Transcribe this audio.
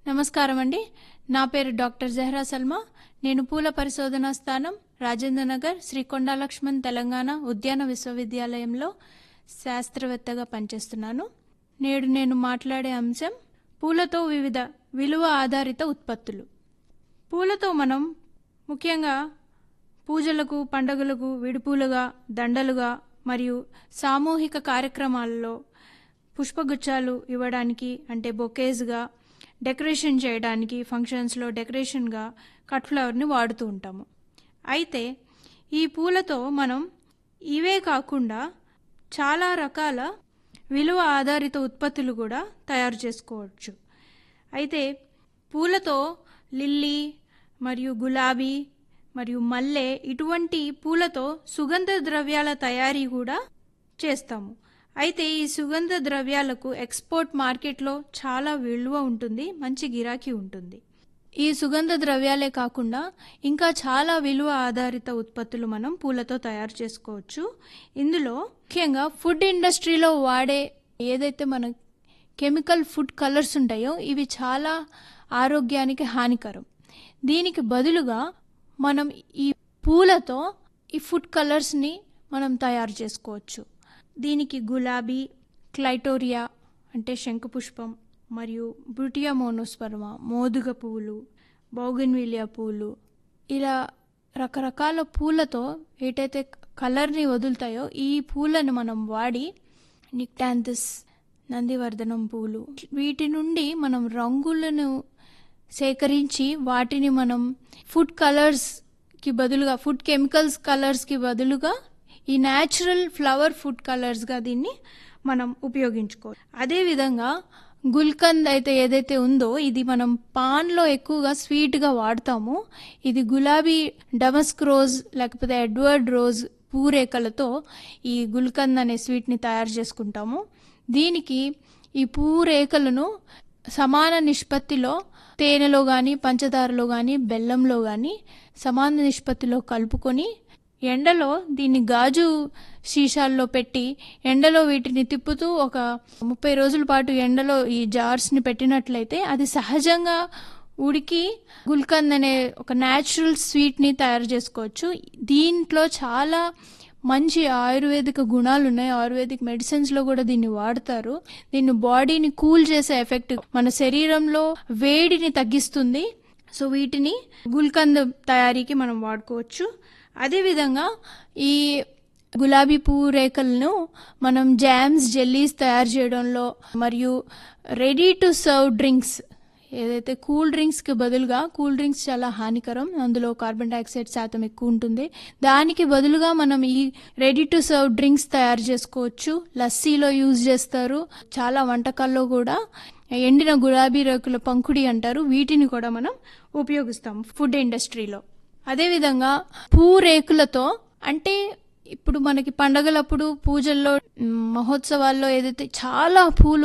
నమస్కారం అండి నా పేరు డాక్టర్ జహ్రా సల్మా నేను పూల పరిశోధనా స్థానం రాజేంద్ర నగర్ శ్రీ కొండా లక్ష్మణ్ తెలంగాణ ఉద్యాన విశ్వవిద్యాలయంలో శాస్త్రవేత్తగా పనిచేస్తున్నాను నేడు నేను మాట్లాడే అంశం పూలతో వివిధ విలువ ఆధారిత ఉత్పత్తులు పూలతో మనం ముఖ్యంగా పూజలకు పండుగలకు విడిపూలుగా దండలుగా మరియు సామూహిక కార్యక్రమాలలో పుష్పగుచ్చాలు ఇవ్వడానికి అంటే బొకేజ్గా డెకరేషన్ చేయడానికి ఫంక్షన్స్లో డెకరేషన్గా కట్ ఫ్లవర్ని వాడుతూ ఉంటాము అయితే ఈ పూలతో మనం ఇవే కాకుండా చాలా రకాల విలువ ఆధారిత ఉత్పత్తులు కూడా తయారు చేసుకోవచ్చు అయితే పూలతో లిల్లీ మరియు గులాబీ మరియు మల్లె ఇటువంటి పూలతో సుగంధ ద్రవ్యాల తయారీ కూడా చేస్తాము అయితే ఈ సుగంధ ద్రవ్యాలకు ఎక్స్పోర్ట్ మార్కెట్లో చాలా విలువ ఉంటుంది మంచి గిరాకీ ఉంటుంది ఈ సుగంధ ద్రవ్యాలే కాకుండా ఇంకా చాలా విలువ ఆధారిత ఉత్పత్తులు మనం పూలతో తయారు చేసుకోవచ్చు ఇందులో ముఖ్యంగా ఫుడ్ ఇండస్ట్రీలో వాడే ఏదైతే మన కెమికల్ ఫుడ్ కలర్స్ ఉంటాయో ఇవి చాలా ఆరోగ్యానికి హానికరం దీనికి బదులుగా మనం ఈ పూలతో ఈ ఫుడ్ కలర్స్ని మనం తయారు చేసుకోవచ్చు దీనికి గులాబీ క్లైటోరియా అంటే శంఖపుష్పం మరియు బ్రుటియా మోనోస్పర్మ మోదుగ పువ్వులు బౌగిన్విలియా పూలు ఇలా రకరకాల పూలతో ఏటైతే కలర్ని వదులుతాయో ఈ పూలను మనం వాడి నిక్టాంథస్ నందివర్ధనం పూలు వీటి నుండి మనం రంగులను సేకరించి వాటిని మనం ఫుడ్ కలర్స్కి బదులుగా ఫుడ్ కెమికల్స్ కలర్స్కి బదులుగా ఈ న్యాచురల్ ఫ్లవర్ ఫుడ్ కలర్స్గా దీన్ని మనం ఉపయోగించుకోవచ్చు అదేవిధంగా గుల్కంద్ అయితే ఏదైతే ఉందో ఇది మనం పాన్లో ఎక్కువగా స్వీట్గా వాడతాము ఇది గులాబీ డమస్క్ రోజ్ లేకపోతే ఎడ్వర్డ్ రోజ్ పూరేకలతో ఈ గుల్కంద్ అనే స్వీట్ని తయారు చేసుకుంటాము దీనికి ఈ పూరేకలను సమాన నిష్పత్తిలో తేనెలో కానీ పంచదారలో కానీ బెల్లంలో కానీ సమాన నిష్పత్తిలో కలుపుకొని ఎండలో దీన్ని గాజు సీసాల్లో పెట్టి ఎండలో వీటిని తిప్పుతూ ఒక ముప్పై రోజుల పాటు ఎండలో ఈ జార్స్ని పెట్టినట్లయితే అది సహజంగా ఉడికి గుల్కంద్ అనే ఒక న్యాచురల్ స్వీట్ని తయారు చేసుకోవచ్చు దీంట్లో చాలా మంచి ఆయుర్వేదిక గుణాలు ఉన్నాయి ఆయుర్వేదిక్ మెడిసిన్స్లో కూడా దీన్ని వాడతారు దీన్ని బాడీని కూల్ చేసే ఎఫెక్ట్ మన శరీరంలో వేడిని తగ్గిస్తుంది సో వీటిని గుల్కంద్ తయారీకి మనం వాడుకోవచ్చు అదేవిధంగా ఈ గులాబీ పువ్వు రేకలను మనం జామ్స్ జెల్లీస్ తయారు చేయడంలో మరియు రెడీ టు సర్వ్ డ్రింక్స్ ఏదైతే కూల్ డ్రింక్స్కి బదులుగా కూల్ డ్రింక్స్ చాలా హానికరం అందులో కార్బన్ డైఆక్సైడ్ శాతం ఎక్కువ ఉంటుంది దానికి బదులుగా మనం ఈ రెడీ టు సర్వ్ డ్రింక్స్ తయారు చేసుకోవచ్చు లస్సీలో యూజ్ చేస్తారు చాలా వంటకాల్లో కూడా ఎండిన గులాబీ రేకుల పంకుడి అంటారు వీటిని కూడా మనం ఉపయోగిస్తాం ఫుడ్ ఇండస్ట్రీలో అదేవిధంగా పూరేకులతో అంటే ఇప్పుడు మనకి పండగలప్పుడు పూజల్లో మహోత్సవాల్లో ఏదైతే చాలా పూలు